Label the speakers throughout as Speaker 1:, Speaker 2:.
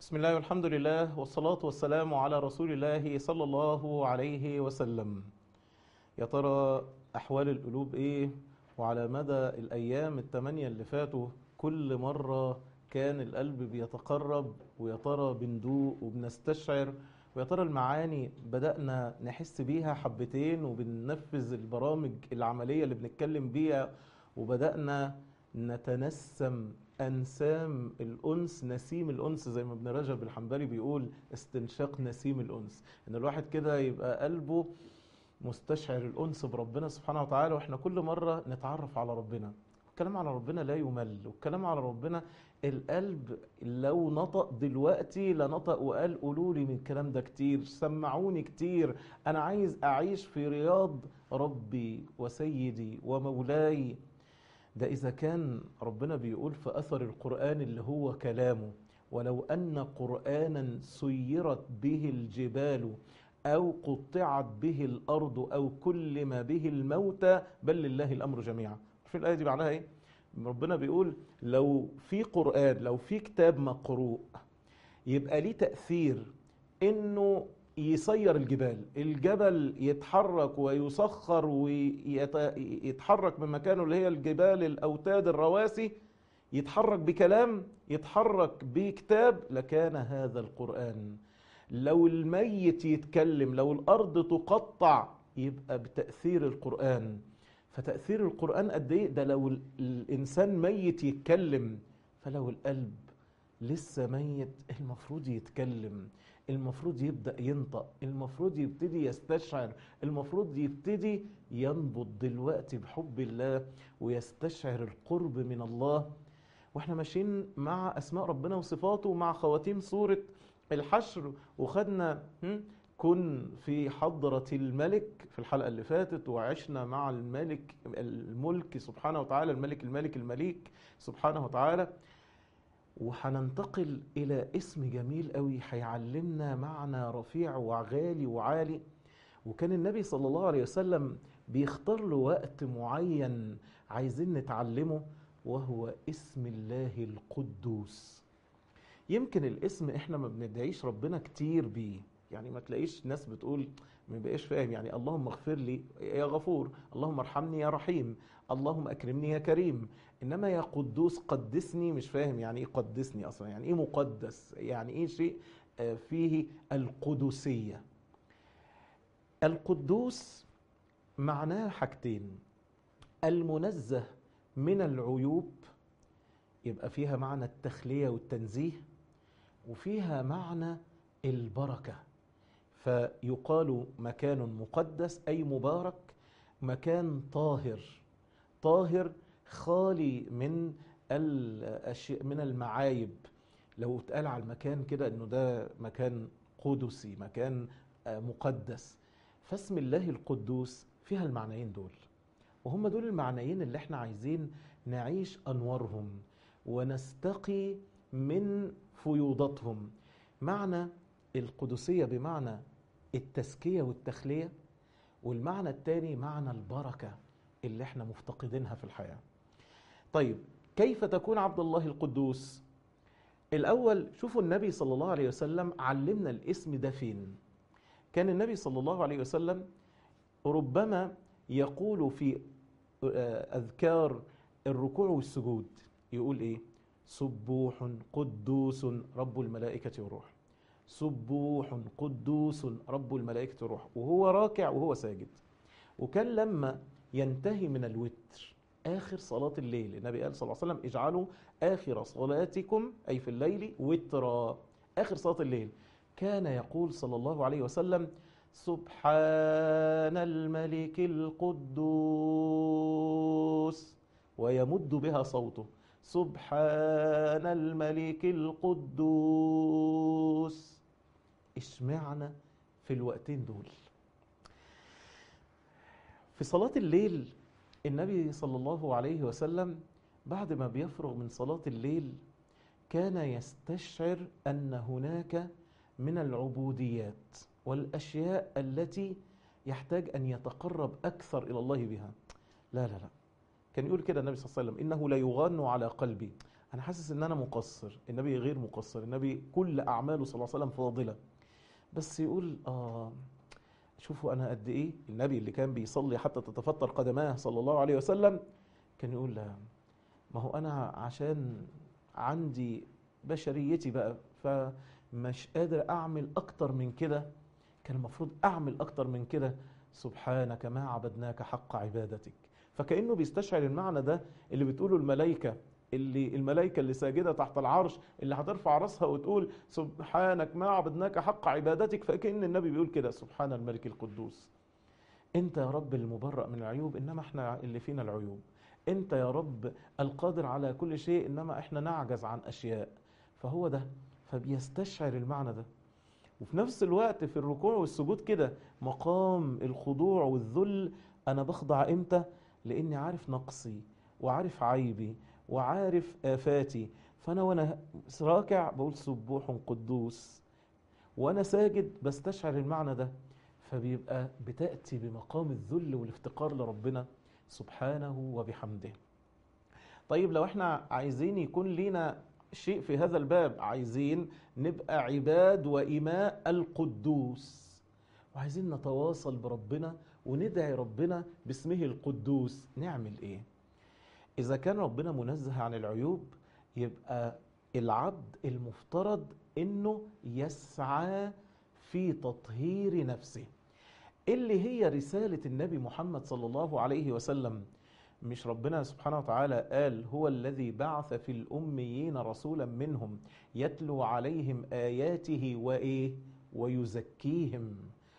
Speaker 1: بسم الله والحمد لله والصلاة والسلام على رسول الله صلى الله عليه وسلم يا ترى أحوال القلوب إيه وعلى مدى الأيام التمانية اللي فاتوا كل مرة كان القلب بيتقرب ويا ترى بندوق وبنستشعر ويا ترى المعاني بدأنا نحس بيها حبتين وبننفذ البرامج العملية اللي بنتكلم بيها وبدأنا نتنسم أنسام الأنس نسيم الأنس زي ما ابن رجب الحنبلي بيقول استنشاق نسيم الأنس إن الواحد كده يبقى قلبه مستشعر الأنس بربنا سبحانه وتعالى وإحنا كل مرة نتعرف على ربنا الكلام على ربنا لا يمل والكلام على ربنا القلب لو نطق دلوقتي لنطق وقال قولوا لي من الكلام ده كتير سمعوني كتير أنا عايز أعيش في رياض ربي وسيدي ومولاي ده إذا كان ربنا بيقول في أثر القرآن اللي هو كلامه ولو أن قرآنا سيرت به الجبال أو قطعت به الأرض أو كلم به الموتى بل لله الأمر جميعا في الآية دي معناها إيه؟ ربنا بيقول لو في قرآن لو في كتاب مقروء يبقى ليه تأثير إنه يسير الجبال الجبل يتحرك ويسخر ويتحرك من مكانه اللي هي الجبال الأوتاد الرواسي يتحرك بكلام يتحرك بكتاب لكان هذا القرآن لو الميت يتكلم لو الأرض تقطع يبقى بتأثير القرآن فتأثير القرآن قد إيه ده لو الإنسان ميت يتكلم فلو القلب لسه ميت المفروض يتكلم المفروض يبدأ ينطق المفروض يبتدي يستشعر المفروض يبتدي ينبض دلوقتي بحب الله ويستشعر القرب من الله واحنا ماشيين مع أسماء ربنا وصفاته مع خواتيم سورة الحشر وخدنا كن في حضرة الملك في الحلقة اللي فاتت وعشنا مع الملك الملك سبحانه وتعالى الملك الملك المليك سبحانه وتعالى وهننتقل إلى اسم جميل قوي هيعلمنا معنى رفيع وغالي وعالي وكان النبي صلى الله عليه وسلم بيختار له وقت معين عايزين نتعلمه وهو اسم الله القدوس يمكن الاسم احنا ما بندعيش ربنا كتير بيه يعني ما تلاقيش ناس بتقول ما بقاش فاهم يعني اللهم اغفر لي يا غفور اللهم ارحمني يا رحيم اللهم اكرمني يا كريم انما يا قدوس قدسني مش فاهم يعني ايه قدسني اصلا يعني ايه مقدس يعني ايه شيء فيه القدسيه القدوس معناه حاجتين المنزه من العيوب يبقى فيها معنى التخليه والتنزيه وفيها معنى البركه فيقال مكان مقدس اي مبارك مكان طاهر طاهر خالي من الاشياء من المعايب لو اتقال على المكان كده انه ده مكان قدسي مكان مقدس فاسم الله القدوس فيها المعنيين دول وهم دول المعنيين اللي احنا عايزين نعيش انوارهم ونستقي من فيوضاتهم معنى القدسية بمعنى التزكية والتخلية والمعنى الثاني معنى البركة اللي احنا مفتقدينها في الحياة طيب كيف تكون عبد الله القدوس الأول شوفوا النبي صلى الله عليه وسلم علمنا الاسم ده فين كان النبي صلى الله عليه وسلم ربما يقول في أذكار الركوع والسجود يقول إيه سبوح قدوس رب الملائكة والروح سبوح قدوس رب الملائكة والروح وهو راكع وهو ساجد وكان لما ينتهي من الوتر آخر صلاة الليل النبي قال صلى الله عليه وسلم اجعلوا آخر صلاتكم أي في الليل وترا آخر صلاة الليل كان يقول صلى الله عليه وسلم سبحان الملك القدوس ويمد بها صوته سبحان الملك القدوس اشمعنا في الوقتين دول في صلاة الليل النبي صلى الله عليه وسلم بعد ما بيفرغ من صلاة الليل كان يستشعر أن هناك من العبوديات والأشياء التي يحتاج أن يتقرب أكثر إلى الله بها لا لا لا كان يقول كده النبي صلى الله عليه وسلم إنه لا يغان على قلبي انا حاسس ان انا مقصر النبي غير مقصر النبي كل اعماله صلى الله عليه وسلم فاضله بس يقول اه شوفوا انا قد ايه النبي اللي كان بيصلي حتى تتفطر قدماه صلى الله عليه وسلم كان يقول لا ما هو انا عشان عندي بشريتي بقى فمش قادر اعمل اكتر من كده كان المفروض اعمل اكتر من كده سبحانك ما عبدناك حق عبادتك فكانه بيستشعر المعنى ده اللي بتقوله الملائكه اللي الملائكه اللي ساجده تحت العرش اللي هترفع راسها وتقول سبحانك ما عبدناك حق عبادتك فكأن النبي بيقول كده سبحان الملك القدوس انت يا رب المبرأ من العيوب انما احنا اللي فينا العيوب انت يا رب القادر على كل شيء انما احنا نعجز عن اشياء فهو ده فبيستشعر المعنى ده وفي نفس الوقت في الركوع والسجود كده مقام الخضوع والذل انا بخضع امتى لاني عارف نقصي وعارف عيبي وعارف آفاتي فأنا وأنا راكع بقول سبوح قدوس وأنا ساجد بستشعر المعنى ده فبيبقى بتأتي بمقام الذل والافتقار لربنا سبحانه وبحمده طيب لو احنا عايزين يكون لينا شيء في هذا الباب عايزين نبقى عباد وإماء القدوس وعايزين نتواصل بربنا وندعي ربنا باسمه القدوس نعمل ايه إذا كان ربنا منزه عن العيوب يبقى العبد المفترض إنه يسعى في تطهير نفسه اللي هي رسالة النبي محمد صلى الله عليه وسلم مش ربنا سبحانه وتعالى قال هو الذي بعث في الأميين رسولا منهم يتلو عليهم آياته وإيه ويزكيهم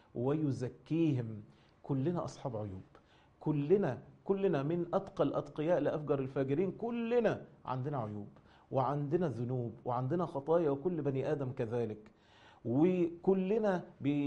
Speaker 1: ويزكيهم كلنا أصحاب عيوب كلنا كلنا من أتقى الأتقياء لأفجر الفاجرين كلنا عندنا عيوب وعندنا ذنوب وعندنا خطايا وكل بني آدم كذلك وكلنا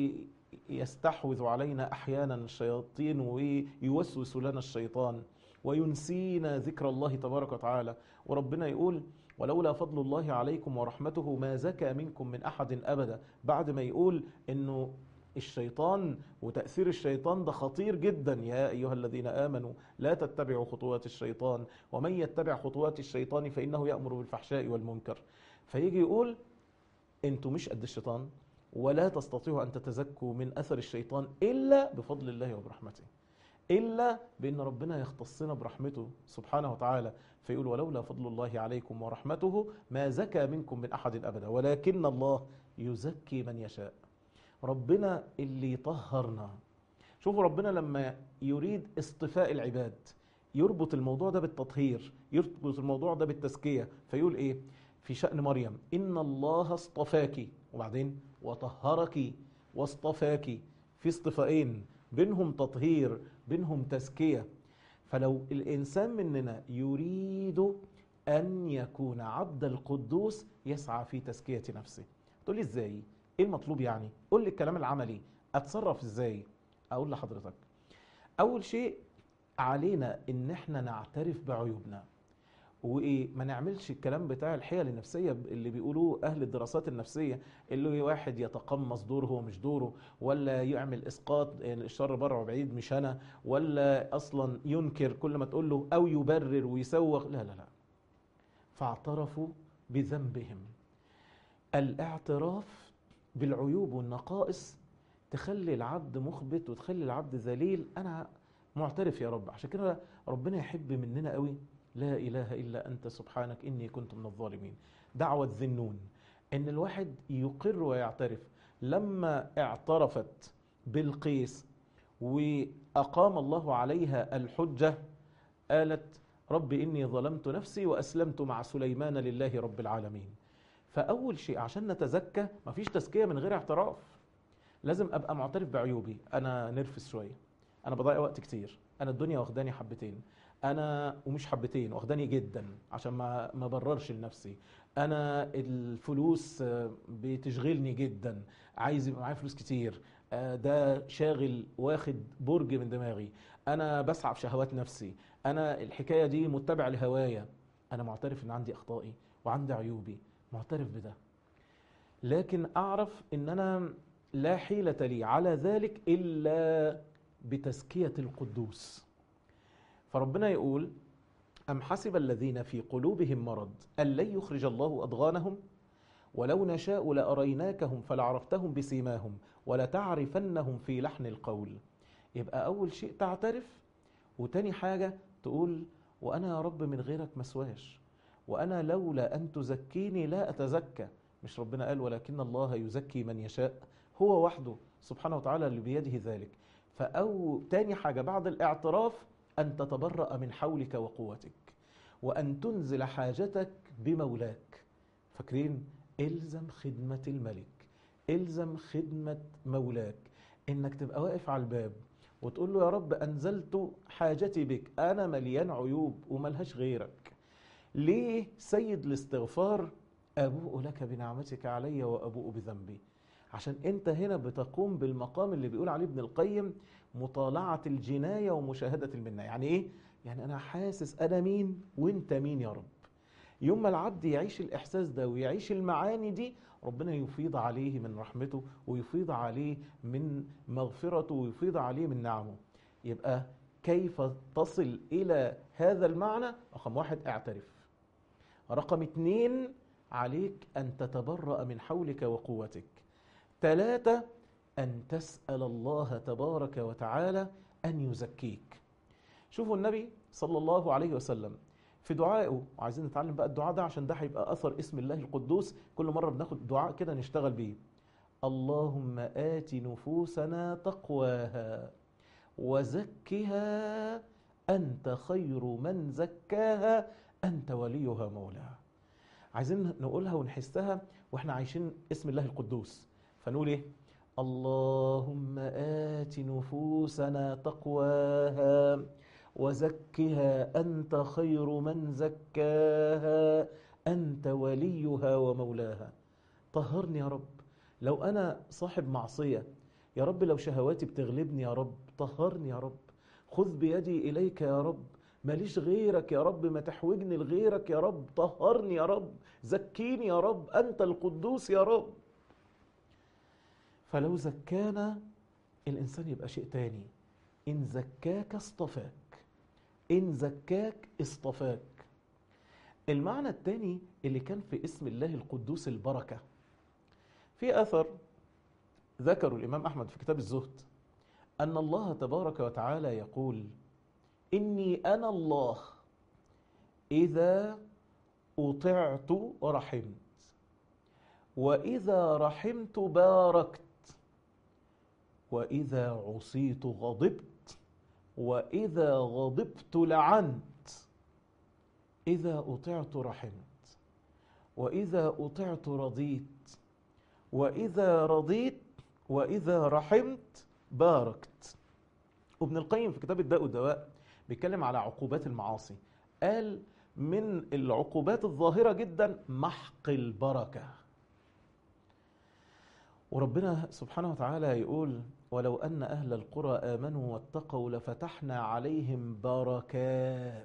Speaker 1: بيستحوذ علينا أحيانا الشياطين ويوسوس لنا الشيطان وينسينا ذكر الله تبارك وتعالى وربنا يقول ولولا فضل الله عليكم ورحمته ما زكى منكم من أحد أبدا بعد ما يقول أنه الشيطان وتأثير الشيطان ده خطير جدا يا أيها الذين آمنوا لا تتبعوا خطوات الشيطان ومن يتبع خطوات الشيطان فإنه يأمر بالفحشاء والمنكر فيجي يقول انتوا مش قد الشيطان ولا تستطيعوا أن تتزكوا من أثر الشيطان إلا بفضل الله وبرحمته إلا بأن ربنا يختصنا برحمته سبحانه وتعالى فيقول ولولا فضل الله عليكم ورحمته ما زكى منكم من أحد أبدا ولكن الله يزكي من يشاء ربنا اللي يطهرنا شوفوا ربنا لما يريد اصطفاء العباد يربط الموضوع ده بالتطهير يربط الموضوع ده بالتزكية فيقول ايه في شأن مريم إن الله اصطفاك وبعدين وطهرك واصطفاك في اصطفائين بينهم تطهير بينهم تزكية فلو الإنسان مننا يريد أن يكون عبد القدوس يسعى في تزكية نفسه تقول لي ازاي ايه المطلوب يعني قول لي الكلام العملي اتصرف ازاي اقول لحضرتك اول شيء علينا ان احنا نعترف بعيوبنا وايه ما نعملش الكلام بتاع الحيل النفسيه اللي بيقولوه اهل الدراسات النفسيه اللي واحد يتقمص دوره هو مش دوره ولا يعمل اسقاط يعني الشر بره وبعيد مش انا ولا اصلا ينكر كل ما تقول له او يبرر ويسوغ لا لا لا فاعترفوا بذنبهم الاعتراف بالعيوب والنقائص تخلي العبد مخبت وتخلي العبد ذليل انا معترف يا رب عشان كده ربنا يحب مننا قوي لا اله الا انت سبحانك اني كنت من الظالمين دعوه ذنون ان الواحد يقر ويعترف لما اعترفت بالقيس واقام الله عليها الحجه قالت رب اني ظلمت نفسي واسلمت مع سليمان لله رب العالمين فاول شيء عشان نتزكى مفيش تزكيه من غير اعتراف لازم ابقى معترف بعيوبي انا نرفز شويه انا بضيع وقت كتير انا الدنيا واخداني حبتين انا ومش حبتين واخداني جدا عشان ما ما بررش لنفسي انا الفلوس بتشغلني جدا عايز يبقى معايا فلوس كتير ده شاغل واخد برج من دماغي انا بسعى في شهوات نفسي انا الحكايه دي متبع لهوايا انا معترف ان عندي اخطائي وعندي عيوبي معترف بده لكن اعرف ان انا لا حيلة لي على ذلك الا بتزكية القدوس فربنا يقول أم حسب الذين في قلوبهم مرض أن لن يخرج الله أضغانهم ولو نشاء لأريناكهم فلعرفتهم بسيماهم ولتعرفنهم في لحن القول يبقى أول شيء تعترف وتاني حاجة تقول وأنا يا رب من غيرك مسواش وأنا لولا أن تزكيني لا أتزكى مش ربنا قال ولكن الله يزكي من يشاء هو وحده سبحانه وتعالى اللي بيده ذلك فأو تاني حاجة بعد الاعتراف أن تتبرأ من حولك وقوتك وأن تنزل حاجتك بمولاك فاكرين الزم خدمة الملك الزم خدمة مولاك انك تبقى واقف على الباب وتقول له يا رب انزلت حاجتي بك انا مليان عيوب وملهاش غيرك ليه سيد الاستغفار ابوء لك بنعمتك علي وابوء بذنبي عشان انت هنا بتقوم بالمقام اللي بيقول عليه ابن القيم مطالعة الجناية ومشاهدة المنة يعني ايه؟ يعني انا حاسس انا مين وانت مين يا رب يوم ما العبد يعيش الإحساس ده ويعيش المعاني دي ربنا يفيض عليه من رحمته ويفيض عليه من مغفرته ويفيض عليه من نعمه يبقى كيف تصل إلى هذا المعنى رقم واحد اعترف رقم اتنين عليك أن تتبرأ من حولك وقوتك ثلاثة أن تسأل الله تبارك وتعالى أن يزكيك شوفوا النبي صلى الله عليه وسلم في دعائه وعايزين نتعلم بقى الدعاء ده عشان ده هيبقى اثر اسم الله القدوس كل مره بناخد دعاء كده نشتغل بيه اللهم آت نفوسنا تقواها وزكها أنت خير من زكاها أنت وليها مولاها عايزين نقولها ونحسها واحنا عايشين اسم الله القدوس فنقول ايه اللهم آت نفوسنا تقواها وزكها انت خير من زكاها انت وليها ومولاها طهرني يا رب لو انا صاحب معصيه يا رب لو شهواتي بتغلبني يا رب طهرني يا رب خذ بيدي اليك يا رب ماليش غيرك يا رب ما تحوجني لغيرك يا رب طهرني يا رب زكيني يا رب انت القدوس يا رب فلو زكانا الانسان يبقى شيء تاني ان زكاك اصطفاك إن زكاك اصطفاك المعنى الثاني اللي كان في اسم الله القدوس البركة في أثر ذكر الإمام أحمد في كتاب الزهد أن الله تبارك وتعالى يقول إني أنا الله إذا أطعت رحمت وإذا رحمت باركت وإذا عصيت غضبت وإذا غضبت لعنت إذا أطعت رحمت وإذا أطعت رضيت وإذا رضيت وإذا رحمت باركت وابن القيم في كتاب الداء والدواء بيتكلم على عقوبات المعاصي قال من العقوبات الظاهرة جدا محق البركة وربنا سبحانه وتعالى يقول ولو أن أهل القرى آمنوا واتقوا لفتحنا عليهم بركات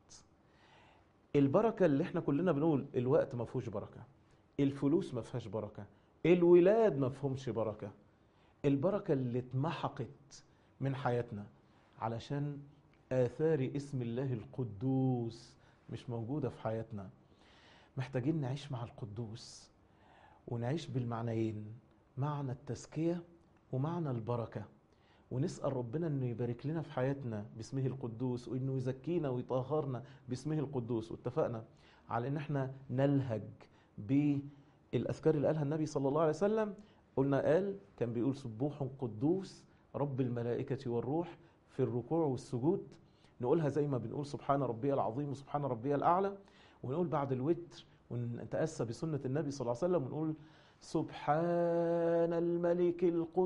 Speaker 1: البركة اللي احنا كلنا بنقول الوقت ما فيهوش بركة الفلوس ما فيهاش بركة الولاد ما فيهمش بركة البركة اللي اتمحقت من حياتنا علشان آثار اسم الله القدوس مش موجودة في حياتنا محتاجين نعيش مع القدوس ونعيش بالمعنيين معنى التزكية ومعنى البركة ونسأل ربنا أنه يبارك لنا في حياتنا باسمه القدوس وأنه يزكينا ويطهرنا باسمه القدوس واتفقنا على أن احنا نلهج بالأذكار اللي قالها النبي صلى الله عليه وسلم قلنا قال كان بيقول سبوح قدوس رب الملائكة والروح في الركوع والسجود نقولها زي ما بنقول سبحان ربي العظيم وسبحان ربي الأعلى ونقول بعد الوتر ونتأسى بسنة النبي صلى الله عليه وسلم ونقول سبحان الملك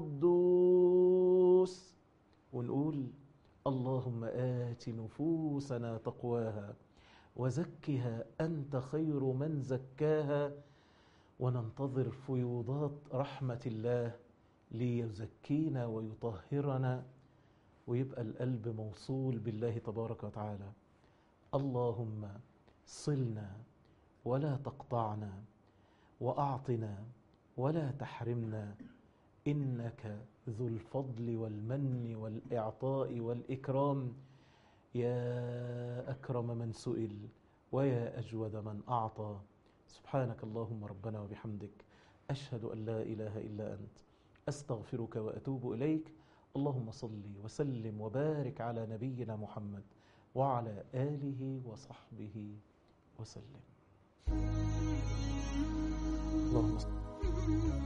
Speaker 1: القدوس ونقول اللهم آت نفوسنا تقواها وزكها أنت خير من زكاها وننتظر فيوضات رحمة الله ليزكينا ويطهرنا ويبقى القلب موصول بالله تبارك وتعالى اللهم صلنا ولا تقطعنا واعطنا ولا تحرمنا انك ذو الفضل والمن والاعطاء والاكرام يا أكرم من سئل ويا أجود من أعطى سبحانك اللهم ربنا وبحمدك أشهد أن لا إله إلا أنت أستغفرك وأتوب إليك اللهم صل وسلم وبارك على نبينا محمد وعلى آله وصحبه وسلم اللهم صل